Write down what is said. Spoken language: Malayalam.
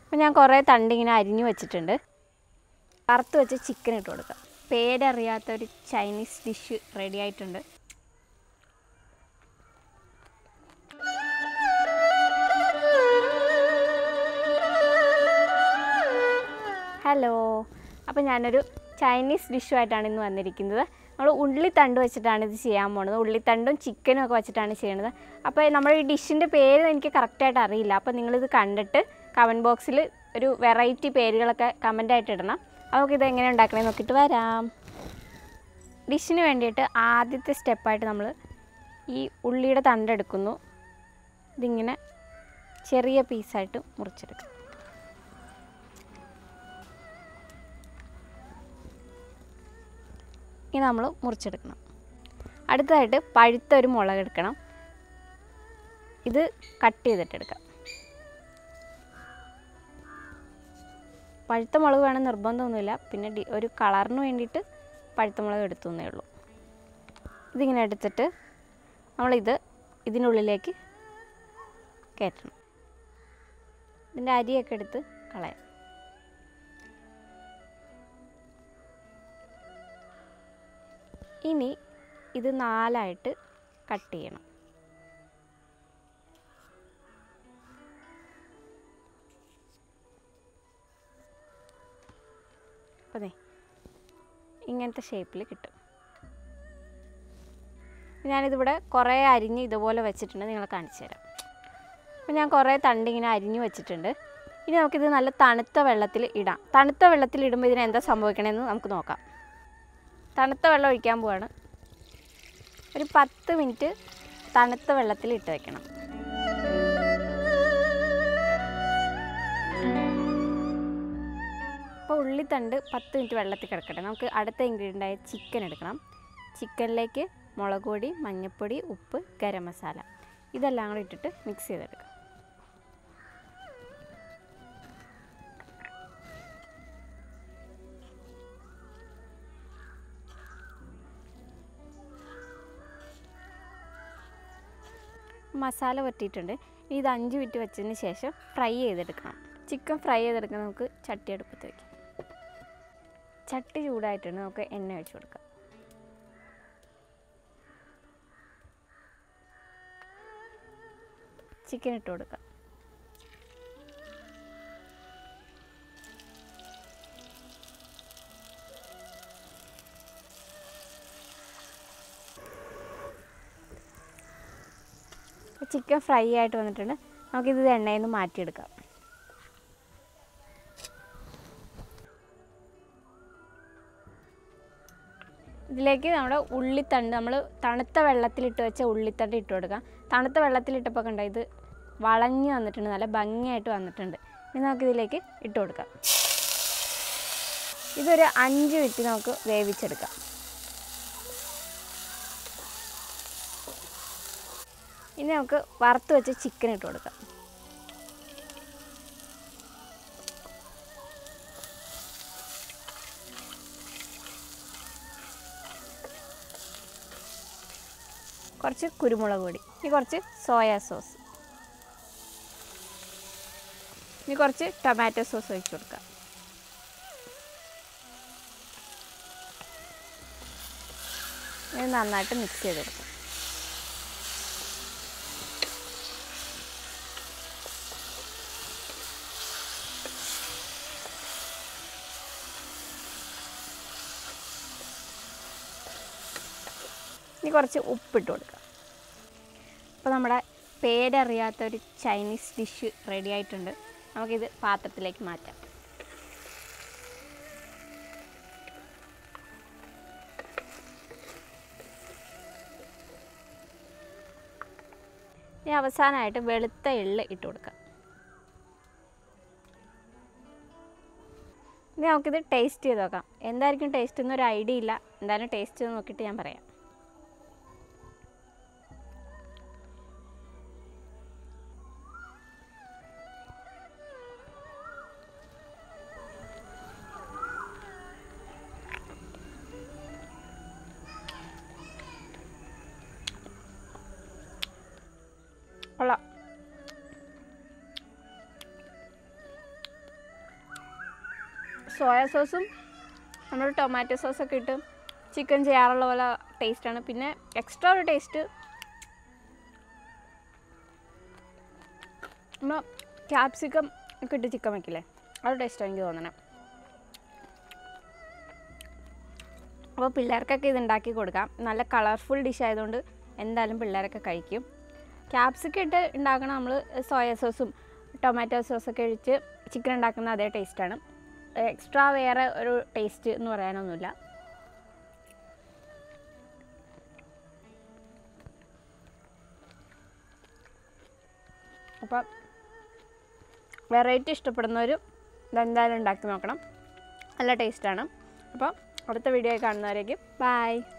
അപ്പോൾ ഞാൻ കുറേ തണ്ട് ഇങ്ങനെ അരിഞ്ഞു വെച്ചിട്ടുണ്ട് വറുത്ത് വെച്ച് ചിക്കൻ ഇട്ട് കൊടുക്കാം പേരറിയാത്ത ഒരു ചൈനീസ് ഡിഷ് റെഡി ആയിട്ടുണ്ട് ഹലോ അപ്പോൾ ഞാനൊരു ചൈനീസ് ഡിഷുമായിട്ടാണ് ഇന്ന് വന്നിരിക്കുന്നത് നമ്മൾ ഉള്ളിത്തണ്ട് വെച്ചിട്ടാണ് ഇത് ചെയ്യാൻ പോണത് ഉള്ളിത്തണ്ടും ചിക്കനും ഒക്കെ വെച്ചിട്ടാണ് ചെയ്യണത് അപ്പോൾ നമ്മുടെ ഈ ഡിഷിൻ്റെ പേര് എനിക്ക് കറക്റ്റായിട്ട് അറിയില്ല അപ്പോൾ നിങ്ങളിത് കണ്ടിട്ട് കമൻറ്റ് ബോക്സിൽ ഒരു വെറൈറ്റി പേരുകളൊക്കെ കമൻ്റായിട്ട് ഇടണം അപ്പോൾ നമുക്കിത് എങ്ങനെ ഉണ്ടാക്കണേ നോക്കിയിട്ട് വരാം ഡിഷിന് വേണ്ടിയിട്ട് ആദ്യത്തെ സ്റ്റെപ്പായിട്ട് നമ്മൾ ഈ ഉള്ളിയുടെ തണ്ടെടുക്കുന്നു ഇതിങ്ങനെ ചെറിയ പീസായിട്ട് മുറിച്ചെടുക്കും ഇനി നമ്മൾ മുറിച്ചെടുക്കണം അടുത്തതായിട്ട് പഴുത്ത ഒരു മുളക് എടുക്കണം ഇത് കട്ട് ചെയ്തിട്ടെടുക്കാം പഴുത്ത മുളക് വേണം നിർബന്ധമൊന്നുമില്ല പിന്നെ ഡി ഒരു കളറിന് വേണ്ടിയിട്ട് പഴുത്ത മുളക് എടുത്തുന്നേ ഉള്ളൂ ഇതിങ്ങനെ എടുത്തിട്ട് നമ്മളിത് ഇതിനുള്ളിലേക്ക് കയറ്റണം ഇതിൻ്റെ അരിയൊക്കെ എടുത്ത് കളയാം ഇനി ഇത് നാലായിട്ട് കട്ട് ചെയ്യണം അതെ ഇങ്ങനത്തെ ഷേപ്പിൽ കിട്ടും ഞാനിതിവിടെ കുറേ അരിഞ്ഞ് ഇതുപോലെ വെച്ചിട്ടുണ്ട് നിങ്ങളെ കാണിച്ചു തരാം അപ്പോൾ ഞാൻ കുറേ തണ്ട് ഇങ്ങനെ അരിഞ്ഞ് വെച്ചിട്ടുണ്ട് ഇനി നമുക്കിത് നല്ല തണുത്ത വെള്ളത്തിൽ ഇടാം തണുത്ത വെള്ളത്തിൽ ഇടുമ്പോൾ ഇതിന് എന്താ സംഭവിക്കണമെന്ന് നമുക്ക് നോക്കാം തണുത്ത വെള്ളം ഒഴിക്കാൻ പോവാണ് ഒരു പത്ത് മിനിറ്റ് തണുത്ത വെള്ളത്തിൽ ഇട്ട് വെക്കണം അപ്പോൾ ഉള്ളിത്തണ്ട് പത്ത് മിനിറ്റ് വെള്ളത്തിൽ കിടക്കട്ടെ നമുക്ക് അടുത്ത ഇൻഗ്രീഡിയൻ്റ് ആയ ചിക്കൻ എടുക്കണം ചിക്കനിലേക്ക് മുളക് പൊടി മഞ്ഞൾപ്പൊടി ഉപ്പ് ഗരം മസാല ഇതെല്ലാം കൂടി ഇട്ടിട്ട് മിക്സ് ചെയ്തെടുക്കാം മസാല പറ്റിയിട്ടുണ്ട് ഇനി ഇത് അഞ്ച് മിനിറ്റ് വെച്ചതിന് ശേഷം ഫ്രൈ ചെയ്തെടുക്കണം ചിക്കൻ ഫ്രൈ ചെയ്തെടുക്കാൻ നമുക്ക് ചട്ടി അടുപ്പത്ത് വയ്ക്കാം ചട്ടി ചൂടായിട്ടുണ്ട് നമുക്ക് എണ്ണ ഒഴിച്ച് കൊടുക്കാം ചിക്കൻ ഇട്ട് കൊടുക്കാം ചിക്കൻ ഫ്രൈ ആയിട്ട് വന്നിട്ടുണ്ട് നമുക്കിത് എണ്ണയിൽ നിന്ന് മാറ്റിയെടുക്കാം ഇതിലേക്ക് നമ്മുടെ ഉള്ളിത്തണ്ട് നമ്മൾ തണുത്ത വെള്ളത്തിലിട്ട് വെച്ച ഉള്ളിത്തണ്ട് ഇട്ട് കൊടുക്കാം തണുത്ത വെള്ളത്തിലിട്ടപ്പോൾ കണ്ട ഇത് വളഞ്ഞ് വന്നിട്ടുണ്ട് നല്ല ഭംഗിയായിട്ട് വന്നിട്ടുണ്ട് ഇനി നമുക്കിതിലേക്ക് ഇട്ട് കൊടുക്കാം ഇതൊരു അഞ്ച് മിനിറ്റ് നമുക്ക് വേവിച്ചെടുക്കാം ഇനി നമുക്ക് വറുത്ത് വെച്ച് ചിക്കൻ ഇട്ട് കൊടുക്കാം കുറച്ച് കുരുമുളക് പൊടി ഇനി കുറച്ച് സോയാ സോസ് ഇനി കുറച്ച് ടൊമാറ്റോ സോസ് ഒഴിച്ച് കൊടുക്കാം ഇത് നന്നായിട്ട് മിക്സ് ചെയ്ത് കൊടുക്കാം ഇനി കുറച്ച് ഉപ്പിട്ട് കൊടുക്കുക അപ്പോൾ നമ്മുടെ പേരറിയാത്ത ഒരു ചൈനീസ് ഡിഷ് റെഡി ആയിട്ടുണ്ട് നമുക്കിത് പാത്രത്തിലേക്ക് മാറ്റാം ഇനി അവസാനമായിട്ട് വെളുത്ത എള്ള് ഇട്ട് കൊടുക്കാം ഇനി നമുക്കിത് ടേസ്റ്റ് ചെയ്ത് നോക്കാം എന്തായിരിക്കും ടേസ്റ്റ് എന്നൊരു ഐഡിയ ഇല്ല എന്തായാലും ടേസ്റ്റ് ചെയ്ത് നോക്കിയിട്ട് ഞാൻ പറയാം കൊള്ളാം സോയ സോസും നമ്മൾ ടൊമാറ്റോ സോസൊക്കെ ഇട്ട് ചിക്കൻ ചെയ്യാറുള്ള പോലെ ടേസ്റ്റാണ് പിന്നെ എക്സ്ട്രാ ഒരു ടേസ്റ്റ് നമ്മൾ ക്യാപ്സിക്കം ഒക്കെ ഇട്ട് ചിക്കൻ വയ്ക്കില്ലേ ആ ഒരു ടേസ്റ്റാണ് എനിക്ക് തോന്നണേ അപ്പോൾ പിള്ളേർക്കൊക്കെ ഇത് ഉണ്ടാക്കി കൊടുക്കാം നല്ല കളർഫുൾ ഡിഷ് ആയതുകൊണ്ട് എന്തായാലും പിള്ളേരൊക്കെ കഴിക്കും ക്യാപ്സിക്കം ഇട്ട് ഉണ്ടാക്കണ നമ്മൾ സോയ സോസും ടൊമാറ്റോ സോസൊക്കെ ഒഴിച്ച് ചിക്കൻ ഉണ്ടാക്കുന്ന അതേ ടേസ്റ്റാണ് എക്സ്ട്രാ വേറെ ഒരു ടേസ്റ്റ് എന്ന് പറയാനൊന്നുമില്ല അപ്പം വെറൈറ്റി ഇഷ്ടപ്പെടുന്നവർ ഇതെന്തായാലും ഉണ്ടാക്കി നോക്കണം നല്ല ടേസ്റ്റാണ് അപ്പോൾ അടുത്ത വീഡിയോ കാണുന്നവരേക്കും ബൈ